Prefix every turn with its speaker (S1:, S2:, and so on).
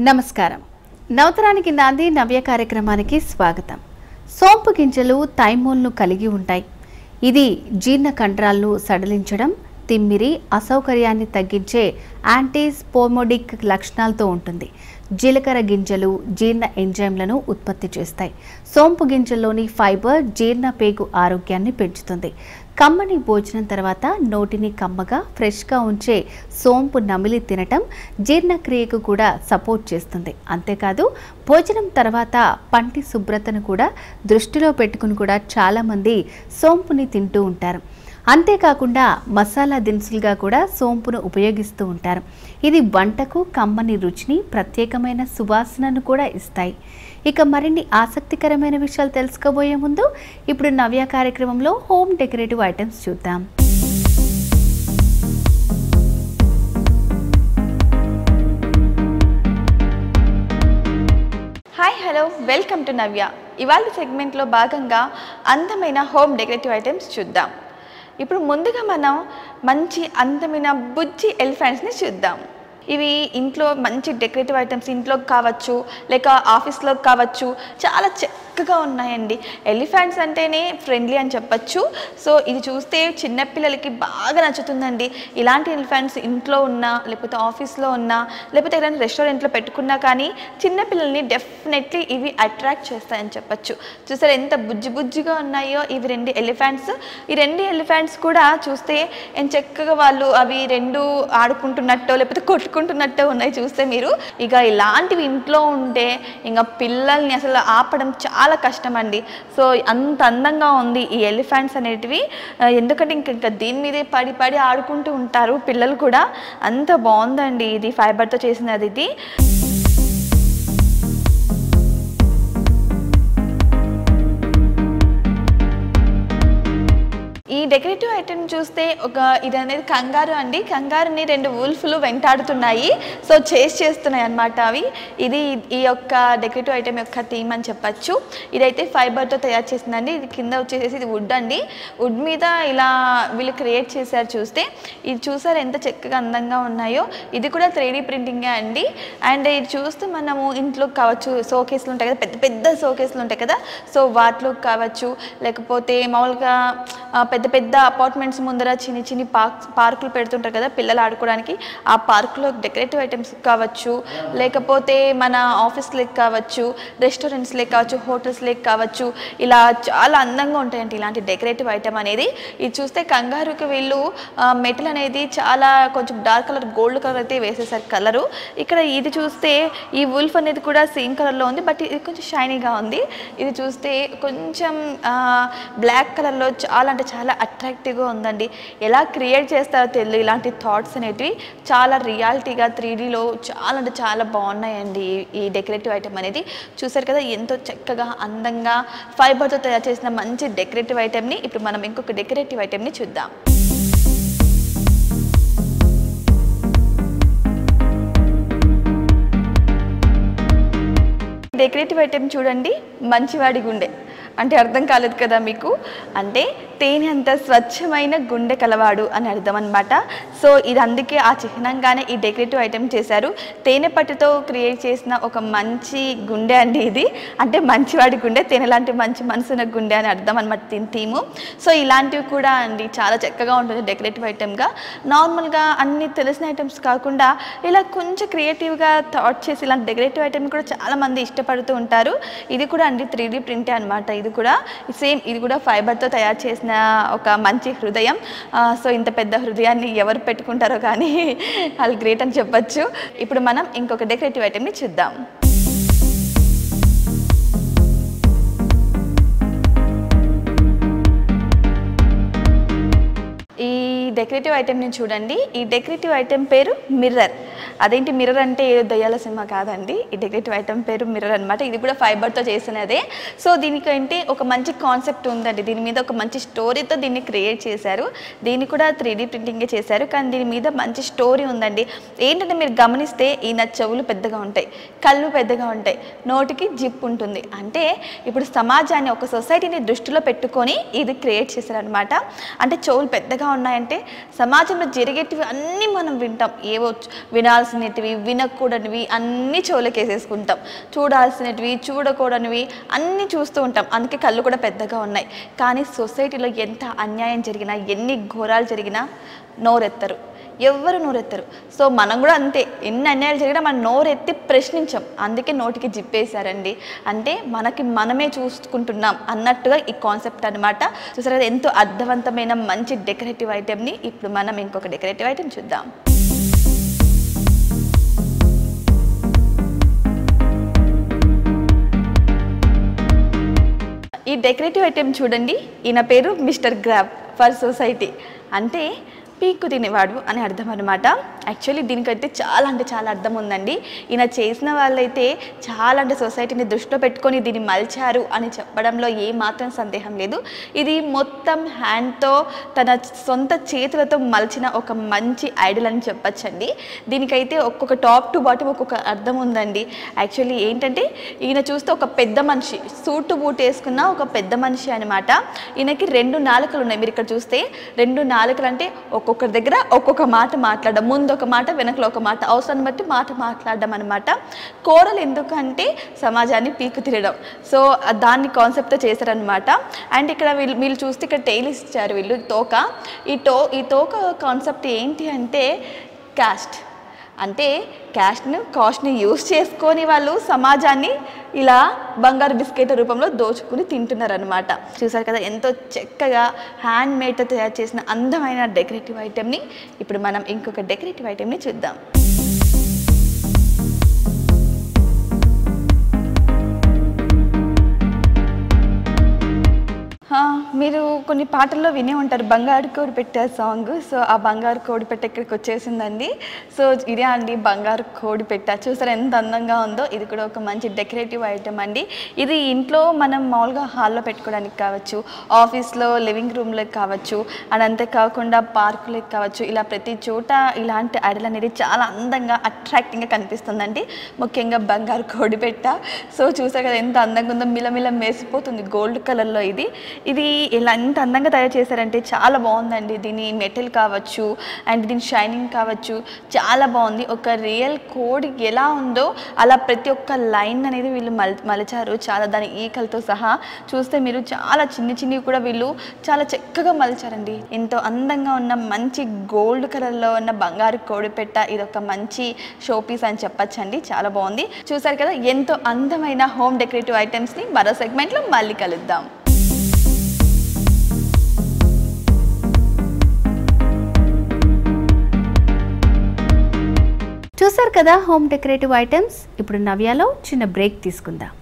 S1: నమస్కారం నవతరానికి నాంది నవ్య కార్యక్రమానికి స్వాగతం సోంపు గింజలు థైమోల్ను కలిగి ఉంటాయి ఇది జీర్ణ కండరాలను సడలించడం తిమ్మిరి అసౌకర్యాన్ని తగ్గించే యాంటీస్పోమోడిక్ లక్షణాలతో ఉంటుంది జీలకర్ర గింజలు జీర్ణ ఎంజైమ్లను ఉత్పత్తి చేస్తాయి సోంపు గింజల్లోని ఫైబర్ జీర్ణ పేగు ఆరోగ్యాన్ని పెంచుతుంది కమ్మని భోజనం తర్వాత నోటిని కమ్మగా ఫ్రెష్గా ఉంచే సోంపు నమిలి తినటం జీర్ణక్రియకు కూడా సపోర్ట్ చేస్తుంది అంతేకాదు భోజనం తర్వాత పంటి శుభ్రతను కూడా దృష్టిలో పెట్టుకుని కూడా చాలామంది సోంపుని తింటూ ఉంటారు అంతేకాకుండా మసాలా దినుసులుగా కూడా సోంపును ఉపయోగిస్తూ ఉంటారు ఇది వంటకు కమ్మని రుచిని ప్రత్యేకమైన సువాసనను కూడా ఇస్తాయి ఇక మరిన్ని ఆసక్తికరమైన విషయాలు తెలుసుకోబోయే ముందు ఇప్పుడు నవ్య కార్యక్రమంలో హోమ్ డెకరేటివ్ ఐటమ్స్ చూద్దాం
S2: hi hello welcome to Navya ఇవాళ సెగ్మెంట్లో భాగంగా అందమైన హోమ్ డెకరేటివ్ ఐటమ్స్ చూద్దాం ఇప్పుడు ముందుగా మనం మంచి అందమైన బుజ్జి ఎలిఫెంట్స్ని చూద్దాం ఇవి ఇంట్లో మంచి డెకరేటివ్ ఐటమ్స్ ఇంట్లో కావచ్చు లేక ఆఫీస్లో కావచ్చు చాలా చక్కగా ఉన్నాయండి ఎలిఫెంట్స్ అంటేనే ఫ్రెండ్లీ అని చెప్పచ్చు సో ఇది చూస్తే చిన్నపిల్లలకి బాగా నచ్చుతుందండి ఇలాంటి ఎలిఫెంట్స్ ఇంట్లో ఉన్నా లేకపోతే ఆఫీస్లో ఉన్నా లేకపోతే ఏదైనా రెస్టారెంట్లో పెట్టుకున్నా కానీ చిన్నపిల్లల్ని డెఫినెట్లీ ఇవి అట్రాక్ట్ చేస్తాయని చెప్పచ్చు చూసారు ఎంత బుజ్జి బుజ్జిగా ఉన్నాయో ఇవి రెండు ఎలిఫెంట్స్ ఈ రెండు ఎలిఫెంట్స్ కూడా చూస్తే ఏం చక్కగా వాళ్ళు అవి రెండు ఆడుకుంటున్నట్టో లేకపోతే కొట్టుకుంటున్నట్టో ఉన్నాయి చూస్తే మీరు ఇక ఇలాంటివి ఇంట్లో ఉంటే ఇంకా పిల్లల్ని అసలు ఆపడం చాలా కష్టం అండి సో అంత అందంగా ఉంది ఈ ఎలిఫెంట్స్ అనేటివి ఆ, ఎందుకంటే ఇంక ఇంకా దీని మీదే పడి పడి ఆడుకుంటూ ఉంటారు పిల్లలు కూడా అంత బాగుందండి ఇది ఫైబర్తో చేసినది ఇది ఈ డెకరేటివ్ ఐటమ్ చూస్తే ఒక ఇది అనేది కంగారు అండి కంగారుని రెండు వుల్ఫ్లు వెంటాడుతున్నాయి సో చేస్ చేస్తున్నాయి అన్నమాట అవి ఇది ఈ యొక్క డెకరేటివ్ ఐటమ్ యొక్క థీమ్ అని చెప్పచ్చు ఇదైతే ఫైబర్తో తయారు చేసిందండి ఇది కింద వచ్చేసి ఇది వుడ్ అండి వుడ్ మీద ఇలా వీళ్ళు క్రియేట్ చేశారు చూస్తే ఇది చూసారు ఎంత చక్కగా అందంగా ఉన్నాయో ఇది కూడా త్రీ డీ ప్రింటింగే అండి అండ్ ఇది చూస్తే మనము ఇంట్లో కావచ్చు షోకేస్లు ఉంటాయి కదా పెద్ద పెద్ద షోకేస్లు ఉంటాయి కదా సో వాటిలో కావచ్చు లేకపోతే మామూలుగా ఆ, పెద్ద పెద్ద అపార్ట్మెంట్స్ ముందర చిన్న చిన్ని పార్క్ పార్కులు పెడుతుంటారు కదా పిల్లలు ఆడుకోవడానికి ఆ పార్కులో డెకరేటివ్ ఐటమ్స్ కావచ్చు లేకపోతే మన ఆఫీస్లకు కావచ్చు రెస్టారెంట్స్లకు కావచ్చు హోటల్స్లకు కావచ్చు ఇలా చాలా అందంగా ఉంటాయండి ఇలాంటి డెకరేటివ్ ఐటమ్ అనేది ఇది చూస్తే కంగారుకి వీళ్ళు మెటల్ అనేది చాలా కొంచెం డార్క్ కలర్ గోల్డ్ కలర్ అయితే వేసేసారు కలరు ఇక్కడ ఇది చూస్తే ఈ వుల్ఫ్ అనేది కూడా సేమ్ కలర్లో ఉంది బట్ ఇది కొంచెం షైనీగా ఉంది ఇది చూస్తే కొంచెం బ్లాక్ కలర్లో చాలా అంటే చాలా అట్రాక్టివ్గా ఉందండి ఎలా క్రియేట్ చేస్తారో తెలియదు ఇలాంటి థాట్స్ అనేటివి చాలా రియాలిటీగా త్రీ డీలో చాలా అంటే చాలా బాగున్నాయండి ఈ- ఈ డెకరేటివ్ ఐటమ్ అనేది చూసారు కదా ఎంతో చక్కగా అందంగా ఫైబర్తో తయారు చేసిన మంచి డెకరేటివ్ ఐటమ్ని ఇప్పుడు మనం ఇంకొక డెకరేటివ్ ఐటమ్ని చూద్దాం డెకరేటివ్ ఐటెం చూడండి మంచివాడి గుండె అంటే అర్థం కాలేదు కదా మీకు అంటే తేనె అంత స్వచ్ఛమైన గుండె కలవాడు అని అర్థం అనమాట సో ఇది అందుకే ఆ చిహ్నంగానే ఈ డెకరేటివ్ ఐటెం చేశారు తేనె పట్టుతో క్రియేట్ చేసిన ఒక మంచి గుండె అండి ఇది అంటే మంచివాడి గుండె తేనె లాంటి మంచి మనసున్న గుండె అని అర్థం అనమాట దీని థీము సో ఇలాంటివి కూడా అండి చాలా చక్కగా ఉంటుంది డెకరేటివ్ ఐటెంగా నార్మల్గా అన్ని తెలిసిన ఐటమ్స్ కాకుండా ఇలా కొంచెం క్రియేటివ్గా థాట్ చేసి ఇలాంటి డెకరేటివ్ ఐటమ్ కూడా చాలా మంది ఇష్టపడుతూ ఉంటారు ఇది కూడా అండి త్రీ డీ ప్రింటే అనమాట ఇది కూడా సేమ్ ఇది కూడా ఫైబర్తో తయారు చేసిన ఒక మంచి హృదయం ఆ, సో ఇంత పెద్ద హృదయాన్ని ఎవరు పెట్టుకుంటారో కానీ వాళ్ళు గ్రేట్ అని చెప్పొచ్చు ఇప్పుడు మనం ఇంకొక డెకరేటివ్ ఐటమ్ని చూద్దాం ఈ డెకరేటివ్ ఐటెంని చూడండి ఈ డెకరేటివ్ ఐటెం పేరు మిర్రర్ అదేంటి మిర్రర్ అంటే ఏదో దయ్యాల సినిమా కాదండి ఈ డెకరేటివ్ ఐటెం పేరు మిర్రర్ అనమాట ఇది కూడా ఫైబర్తో చేసినదే సో దీనికంటే ఒక మంచి కాన్సెప్ట్ ఉందండి దీని మీద ఒక మంచి స్టోరీతో దీన్ని క్రియేట్ చేశారు దీన్ని కూడా త్రీ డీ ప్రింటింగే చేశారు కానీ దీని మీద మంచి స్టోరీ ఉందండి ఏంటంటే మీరు గమనిస్తే ఈయన చెవులు పెద్దగా ఉంటాయి కళ్ళు పెద్దగా ఉంటాయి నోటికి జిప్ ఉంటుంది అంటే ఇప్పుడు సమాజాన్ని ఒక సొసైటీని దృష్టిలో పెట్టుకొని ఇది క్రియేట్ చేశారనమాట అంటే చెవులు పెద్దగా ఉన్నాయంటే సమాజంలో జరిగేటివి అన్నీ మనం వింటాం ఏవో విన వినాల్సినటివి వినకూడనివి అన్నీ చెవులకేసేసుకుంటాం చూడాల్సినటివి చూడకూడనివి అన్నీ చూస్తూ ఉంటాం అందుకే కళ్ళు కూడా పెద్దగా ఉన్నాయి కానీ సొసైటీలో ఎంత అన్యాయం జరిగినా ఎన్ని ఘోరాలు జరిగినా నోరెత్తరు ఎవ్వరు నోరెత్తరు సో మనం కూడా అంతే ఎన్ని అన్యాయాలు జరిగినా మనం నోరెత్తి ప్రశ్నించాం అందుకే నోటికి జిప్పేశారండి అంటే మనకి మనమే చూసుకుంటున్నాం అన్నట్టుగా ఈ కాన్సెప్ట్ అనమాట చూసారా కదా, ఎంతో అర్థవంతమైన మంచి డెకరేటివ్ ఐటెంని ఇప్పుడు మనం ఇంకొక డెకరేటివ్ ఐటెం చూద్దాం ఈ డెకరేటివ్ ఐటెం చూడండి ఈయన పేరు మిస్టర్ గ్రాబ్ ఫర్ సొసైటీ అంటే పీక్కు తినేవాడు అని అర్థం అనమాట యాక్చువల్లీ దీనికైతే చాలా అంటే చాలా అర్థం ఉందండి ఈయన చేసిన వాళ్ళైతే చాలా అంటే సొసైటీని దృష్టిలో పెట్టుకొని దీన్ని మలిచారు అని చెప్పడంలో ఏ మాత్రం సందేహం లేదు ఇది మొత్తం హ్యాండ్తో తన సొంత చేతులతో మలిచిన ఒక మంచి ఐడల్ అని చెప్పచ్చండి దీనికైతే ఒక్కొక్క టాప్ టు బాటమ్ ఒక్కొక్క అర్థం ఉందండి యాక్చువల్లీ ఏంటంటే ఈయన చూస్తే ఒక పెద్ద మనిషి సూటు బూట్ వేసుకున్న ఒక పెద్ద మనిషి అనమాట ఈయనకి రెండు నాలుకలు ఉన్నాయి మీరు ఇక్కడ చూస్తే రెండు నాలుకలు అంటే ఒక్కొక్కరి దగ్గర ఒక్కొక్క మాట మాట్లాడడం ముందు ఒక మాట వెనకలో ఒక మాట అవసరాన్ని బట్టి మాట మాట్లాడడం అనమాట కోరలు ఎందుకంటే సమాజాన్ని పీకు తిరగడం సో దాన్ని కాన్సెప్ట్తో చేశారనమాట అండ్ ఇక్కడ వీళ్ళు వీళ్ళు చూస్తే ఇక్కడ టైల్ ఇచ్చారు వీళ్ళు తోక ఈ టో ఈ తోక కాన్సెప్ట్ ఏంటి అంటే క్యాస్ట్ అంటే క్యాష్ను కాస్ట్ని యూస్ చేసుకొని వాళ్ళు సమాజాన్ని ఇలా బంగారు బిస్కెట్ రూపంలో దోచుకుని తింటున్నారనమాట చూసారు కదా ఎంతో చక్కగా హ్యాండ్ మేడ్తో తయారు చేసిన అందమైన డెకరేటివ్ ఐటెంని ఇప్పుడు మనం ఇంకొక డెకరేటివ్ ఐటెంని చూద్దాం ఆ, మీరు కొన్ని పాటల్లో వినే ఉంటారు బంగారు కోడి పెట్టే సాంగ్ సో ఆ బంగారు కోడి పెట్ట ఇక్కడికి వచ్చేసిందండి సో ఇదే అండి బంగారు కోడి పెట్ట చూసారా ఎంత అందంగా ఉందో ఇది కూడా ఒక మంచి డెకరేటివ్ ఐటమ్ అండి ఇది ఇంట్లో మనం మామూలుగా హాల్లో పెట్టుకోవడానికి కావచ్చు ఆఫీస్లో లివింగ్ రూమ్లో కావచ్చు అండ్ అంతేకాకుండా పార్కులకు కావచ్చు ఇలా ప్రతి చోట ఇలాంటి ఐడల్ అనేది చాలా అందంగా అట్రాక్టింగ్గా కనిపిస్తుందండి ముఖ్యంగా బంగారు కోడి పెట్ట సో చూసారు కదా ఎంత అందంగా ఉందో మిలమిల మెరిసిపోతుంది గోల్డ్ కలర్లో ఇది ఇది ఇలా ఎంత అందంగా తయారు చేశారంటే చాలా బాగుందండి దీని మెటల్ కావచ్చు అండ్ దీని షైనింగ్ కావచ్చు చాలా బాగుంది ఒక రియల్ కోడ్ ఎలా ఉందో అలా ప్రతి ఒక్క లైన్ అనేది వీళ్ళు మల్ మలిచారు చాలా దాని ఈకలతో సహా చూస్తే మీరు చాలా చిన్ని చిన్నవి కూడా వీళ్ళు చాలా చక్కగా మలిచారండి ఎంతో అందంగా ఉన్న మంచి గోల్డ్ కలర్లో ఉన్న బంగారు కోడి పెట్ట ఇది ఒక మంచి షో పీస్ అని చెప్పచ్చండి చాలా బాగుంది చూసారు కదా ఎంతో అందమైన హోమ్ డెకరేటివ్ ఐటమ్స్ని మరో సెగ్మెంట్లో మళ్ళీ కలుద్దాం
S1: చూసారు కదా హోమ్ డెకరేటివ్ ఐటమ్స్ ఇప్పుడు నవ్యాలో చిన్న బ్రేక్ తీసుకుందాం